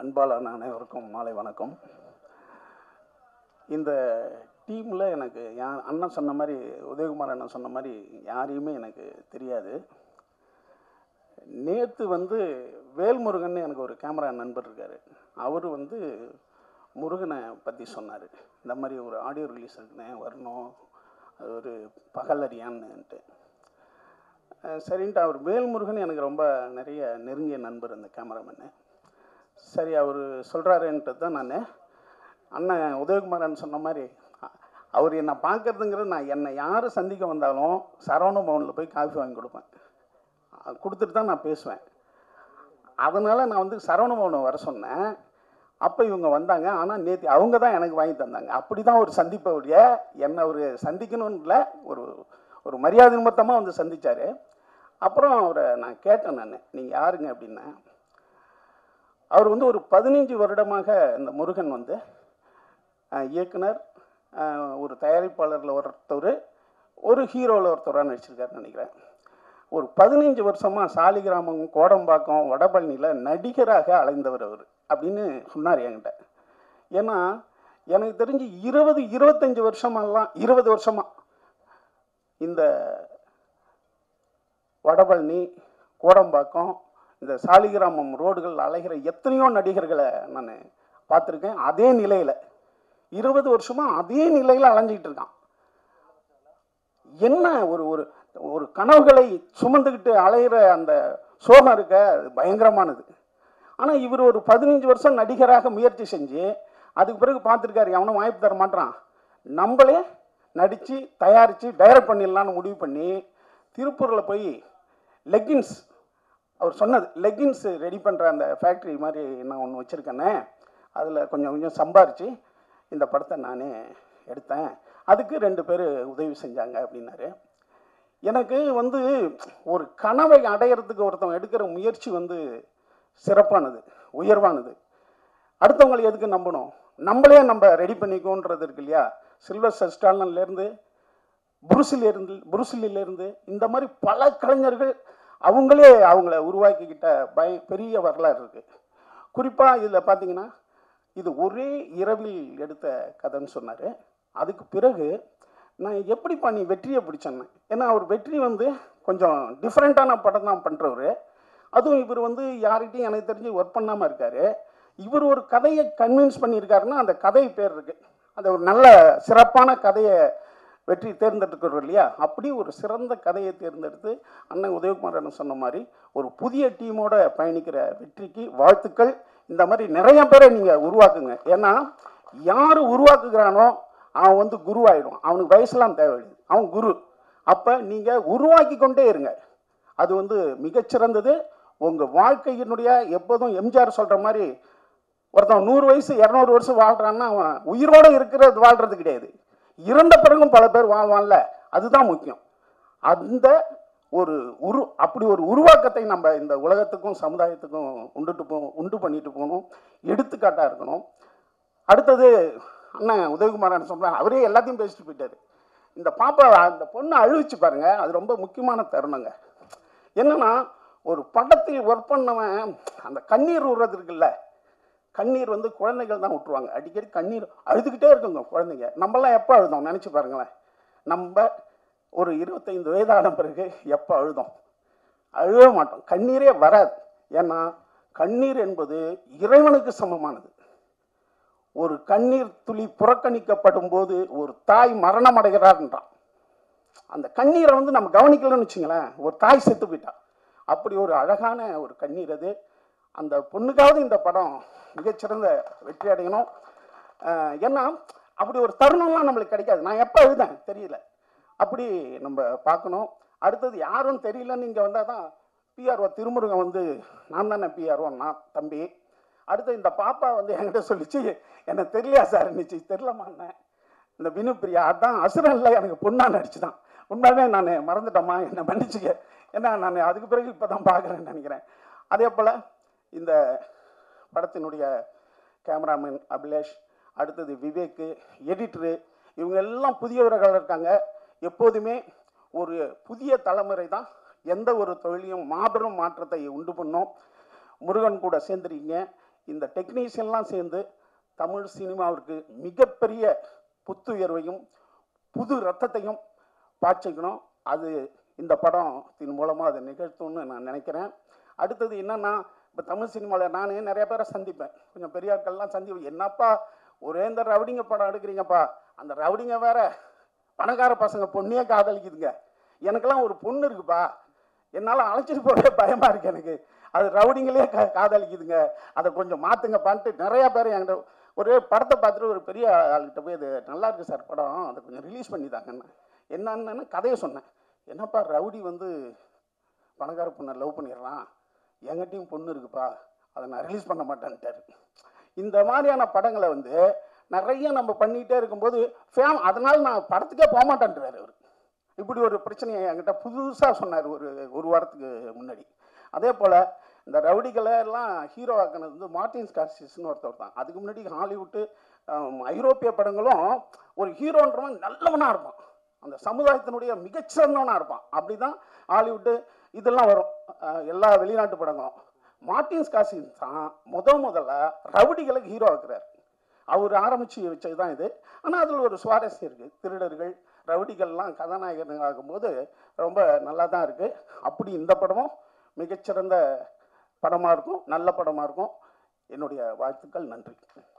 அன்பாலான அனைவருக்கும் மாலை வணக்கம் இந்த டீமில் எனக்கு யா அண்ணன் சொன்ன மாதிரி உதயகுமார் அண்ணன் சொன்ன மாதிரி யாரையுமே எனக்கு தெரியாது நேற்று வந்து வேல்முருகன் எனக்கு ஒரு கேமரா நண்பர் இருக்கார் அவர் வந்து முருகனை பற்றி சொன்னார் இந்த மாதிரி ஒரு ஆடியோ ரிலீஸ் இருக்குண்ணே வரணும் அது ஒரு பகலறியான்னுட்டு அஹ் சரின்ட்டு அவர் வேல்முருகன் எனக்கு ரொம்ப நிறைய நெருங்கிய நண்பர் அந்த கேமராமேனு சரி அவர் சொல்கிறாருன்ட்டு தான் நான் அண்ணன் உதயகுமாரன் சொன்ன மாதிரி அ- அவர் என்னை பார்க்கறதுங்கிறது நான் என்னை யார் சந்திக்க வந்தாலும் சரவண பவனில் போய் காஃபி வாங்கி கொடுப்பேன் அ- கொடுத்துட்டு தான் நான் பேசுவேன் அதனால் நான் வந்து சரவண பவனை வர சொன்னேன் அப்போ இவங்க வந்தாங்க ஆனால் நேற்று அவங்க தான் எனக்கு வாங்கி தந்தாங்க அப்படி தான் ஒரு சந்திப்பை ஒழிய என்னை ஒரு சந்திக்கணும்னு இல்லை ஒரு ஒரு மரியாதை நிமித்தமாக வந்து சந்திச்சார் அப்புறம் அவரை நான் கேட்டேன் நான் நீங்கள் யாருங்க அப்படின்னேன் அவர் வந்து ஒரு பதினஞ்சு வருடமாக இந்த முருகன் வந்து அஹ், இயக்குனர் அஹ், ஒரு தயாரிப்பாளரில் ஒருத்தர் ஒரு ஹீரோவில் ஒருத்தராக நடிச்சிருக்காருன்னு நினைக்கிறேன் ஒரு பதினஞ்சு வருஷமாக சாலிகிராமம் கோடம்பாக்கம் வடபழனியில் நடிகராக அலைந்தவர் அவர் அப்படின்னு சொன்னார் என்கிட்ட ஏன்னா எனக்கு தெரிஞ்சு இருபது இருபத்தஞ்சி வருஷமெல்லாம் இருபது வருஷமா இந்த வடபழனி கோடம்பாக்கம் இந்த சாலிகிராமம் ரோடுகள் அலைகிற எத்தனையோ நடிகர்களை நான் பார்த்துருக்கேன் அதே நிலையில் இருபது வருஷமா அதே நிலையில் அலைஞ்சிக்கிட்டு இருக்கான் என்ன ஒரு ஒரு ஒரு கனவுகளை சுமந்துக்கிட்டு அலையிற அந்த சோகம் இருக்க அது பயங்கரமானது ஆனால் இவர் ஒரு பதினஞ்சு வருஷம் நடிகராக முயற்சி செஞ்சு அதுக்கு பிறகு பார்த்துருக்காரு எவனும் வாய்ப்பு தர மாட்டான் நம்மளே நடித்து தயாரித்து டைரக்ட் பண்ணிடலான்னு முடிவு பண்ணி திருப்பூரில் போய் லெக்கின்ஸ் அவர் சொன்னது லெக்கின்ஸ் ரெடி பண்ணுற அந்த ஃபேக்ட்ரி மாதிரி நான் ஒன்று வச்சுருக்கேனே அதில் கொஞ்சம் கொஞ்சம் சம்பாரித்து இந்த படத்தை நானே எடுத்தேன் அதுக்கு ரெண்டு பேர் உதவி செஞ்சாங்க அப்படின்னாரு எனக்கு வந்து ஒரு கனவை அடையிறதுக்கு ஒருத்தவங்க எடுக்கிற முயற்சி வந்து சிறப்பானது உயர்வானது அடுத்தவங்களை எதுக்கு நம்பணும் நம்மளே நம்ம ரெடி பண்ணிக்கோன்றது இருக்கு இல்லையா சில்வர் ஸ்டாலின்லேருந்து புருசிலிருந்து புருசிலிருந்து இந்த மாதிரி பல கலைஞர்கள் அவங்களே அவங்கள உருவாக்கிக்கிட்ட பய பெரிய வரலாறு இருக்குது குறிப்பாக இதில் பார்த்தீங்கன்னா இது ஒரே இரவில் எடுத்த கதைன்னு சொன்னார் அதுக்கு பிறகு நான் எப்படி பண்ணி வெற்றியை பிடிச்சேன்னு ஏன்னா அவர் வெற்றி வந்து கொஞ்சம் டிஃப்ரெண்ட்டான படம் தான் பண்ணுறவர் அதுவும் இவர் வந்து யார்கிட்டையும் எனக்கு தெரிஞ்சு ஒர்க் பண்ணாமல் இருக்கார் இவர் ஒரு கதையை கன்வின்ஸ் பண்ணியிருக்காருன்னா அந்த கதை பேர் இருக்குது அந்த ஒரு நல்ல சிறப்பான கதையை வெற்றி தேர்ந்தெடுக்கிறோம் இல்லையா அப்படி ஒரு சிறந்த கதையை தேர்ந்தெடுத்து அண்ணன் உதயகுமார் அண்ணன் சொன்ன மாதிரி ஒரு புதிய டீமோட பயணிக்கிற வெற்றிக்கு வாழ்த்துக்கள் இந்த மாதிரி நிறைய பேரை நீங்கள் உருவாக்குங்க ஏன்னா யார் உருவாக்குகிறானோ அவன் வந்து குருவாயிடும் அவனுக்கு வயசுலாம் தேவையில்லை அவன் குரு அப்போ நீங்கள் உருவாக்கி கொண்டே இருங்க அது வந்து மிகச்சிறந்தது உங்கள் வாழ்க்கையினுடைய எப்போதும் எம்ஜிஆர் சொல்கிற மாதிரி ஒருத்தன் நூறு வயசு இரநூறு வருஷம் வாழ்கிறான்னா அவன் உயிரோடு இருக்கிறது வாழ்கிறது கிடையாது இறந்த பிறகும் பல பேர் வாழ்வான்ல அதுதான் முக்கியம் அந்த ஒரு உரு அப்படி ஒரு உருவாக்கத்தை நம்ம இந்த உலகத்துக்கும் சமுதாயத்துக்கும் உண்டுட்டு போ உண்டு பண்ணிட்டு போகணும் எடுத்துக்காட்டாக இருக்கணும் அடுத்தது அண்ணன் உதயகுமாரன் சொல்கிறாங்க அவரே எல்லாத்தையும் பேசிட்டு போயிட்டாரு இந்த பாப்பா அந்த பொண்ணை அழுவிச்சு பாருங்க அது ரொம்ப முக்கியமான தருணங்க என்னன்னா ஒரு படத்தில் ஒர்க் பண்ணவன் அந்த கண்ணீர் விடுறது இருக்குல்ல கண்ணீர் வந்து குழந்தைகள் தான் விட்டுருவாங்க அடிக்கடி கண்ணீர் அழுதுகிட்டே இருக்குங்க குழந்தைங்க நம்மலாம் எப்போ அழுதோம் நினச்சி பாருங்களேன் நம்ம ஒரு இருபத்தைந்து வயதான பிறகு எப்போ அழுதோம் அழுவே மாட்டோம் கண்ணீரே வராது ஏன்னா கண்ணீர் என்பது இறைவனுக்கு சமமானது ஒரு கண்ணீர் துளி புறக்கணிக்கப்படும் போது ஒரு தாய் மரணம் அடைகிறார்ன்றான் அந்த கண்ணீரை வந்து நம்ம கவனிக்கலன்னு வச்சுங்களேன் ஒரு தாய் செத்து போயிட்டா அப்படி ஒரு அழகான ஒரு கண்ணீர் அது அந்த பொண்ணுக்காவது இந்த படம் மிகச்சிறந்த வெற்றி அடையணும் அஹ் ஏன்னா அப்படி ஒரு தருணம்லாம் நம்மளுக்கு கிடைக்காது நான் எப்போ எழுதேன் தெரியல அப்படி நம்ம பார்க்கணும் அடுத்தது யாரும் தெரியலன்னு இங்கே வந்தால் தான் பிஆர்ஓ திருமுருகன் வந்து நான் தானே பிஆர்ஓ நான் தம்பி அடுத்து இந்த பாப்பா வந்து என்கிட்ட சொல்லிச்சு எனக்கு தெரியலையா சார் இருந்துச்சு தெரிலமான்னேன் இந்த வினு பிரியா அதான் அசுரன்ல எனக்கு பொண்ணா நடிச்சு தான் உண்மையாவே நான் மறந்துட்டேம்மா என்னை மன்னிச்சுக்க ஏன்னா நான் அதுக்கு பிறகு இப்போ தான் பார்க்குறேன்னு நினைக்கிறேன் அதே போல் இந்த படத்தினுடைய கேமராமேன் அபிலேஷ் அடுத்தது விவேக்கு எடிட்டரு இவங்க எல்லாம் புதியவர்கள் இருக்காங்க எப்போதுமே ஒரு புதிய தலைமுறை தான் எந்த ஒரு தொழிலையும் மாபெரும் மாற்றத்தை உண்டு பண்ணும் முருகன் கூட சேர்ந்துருக்கீங்க இந்த டெக்னீஷியன்லாம் சேர்ந்து தமிழ் சினிமாவிற்கு மிகப்பெரிய புத்துயர்வையும் புது ரத்தத்தையும் பாய்ச்சிக்கணும் அது இந்த படத்தின் மூலமாக அதை நிகழ்த்தும்னு நான் நினைக்கிறேன் அடுத்தது என்னன்னா இப்போ தமிழ் சினிமாவில் நான் நிறைய பேரை சந்திப்பேன் கொஞ்சம் பெரிய ஆட்கள்லாம் சந்திப்பேன் என்னப்பா ஒரே இந்த ரவுடிங்க படம் எடுக்கிறீங்கப்பா அந்த ரவுடிங்க வேற பணக்கார பசங்க பொண்ணையே காதலிக்குதுங்க எனக்கெல்லாம் ஒரு பொண்ணு இருக்குப்பா என்னால் அழைச்சிட்டு போகவே பயமாக இருக்கு எனக்கு அது ரவுடிங்களே கா காதலிக்குதுங்க அதை கொஞ்சம் மாற்றுங்கப்பான்ட்டு நிறையா பேர் என்கிட்ட ஒரு படத்தை பார்த்துட்டு ஒரு பெரிய ஆள்கிட்ட போய் அது நல்லா இருக்கு சார் படம் அதை கொஞ்சம் ரிலீஸ் பண்ணி தாங்கன்னு என்னன்னு கதையை சொன்னேன் என்னப்பா ரவுடி வந்து பணக்கார பொண்ணை லவ் பண்ணிடுறான் என்கிட்டயும் பொண்ணு இருக்குப்பா அதை நான் ரிலீஸ் பண்ண மாட்டேன்ட்டாரு இந்த மாதிரியான படங்களை வந்து நிறைய நம்ம பண்ணிக்கிட்டே இருக்கும்போது ஃபேம் அதனால் நான் படத்துக்கே போக மாட்டேன்றாரு அவர் இப்படி ஒரு பிரச்சனையை என்கிட்ட புதுசாக சொன்னார் ஒரு ஒரு வாரத்துக்கு முன்னாடி அதே போல் இந்த ரவுடிகளை எல்லாம் ஹீரோ ஆக்கினது வந்து மார்டின் ஸ்கார்சிஸ்னு ஒருத்தர் தான் அதுக்கு முன்னாடி ஹாலிவுட்டு ஆம், ஐரோப்பிய படங்களும் ஒரு ஹீரோன்றவன் நல்லவனாக இருப்பான் அந்த சமுதாயத்தினுடைய மிகச்சிறந்தவனாக இருப்பான் அப்படி தான் ஹாலிவுட்டு இதெல்லாம் வரும் அஹ், எல்லா வெளிநாட்டு படங்களும் மார்டின் ஸ்கார்சிஸ் தான் முத முதல்ல ரவுடிகளுக்கு ஹீரோ ஆக்குறாரு அவர் ஆரம்பித்து வச்சது தான் இது ஆனால் அதில் ஒரு சுவாரஸ்யம் இருக்குது திருடர்கள் ரவுடிகள்லாம் கதாநாயகர்கள் ஆகும்போது ரொம்ப நல்லா தான் இருக்குது அப்படி இந்த படமும் மிகச்சிறந்த படமாக இருக்கும் நல்ல படமாக இருக்கும் என்னுடைய வாழ்த்துக்கள் நன்றி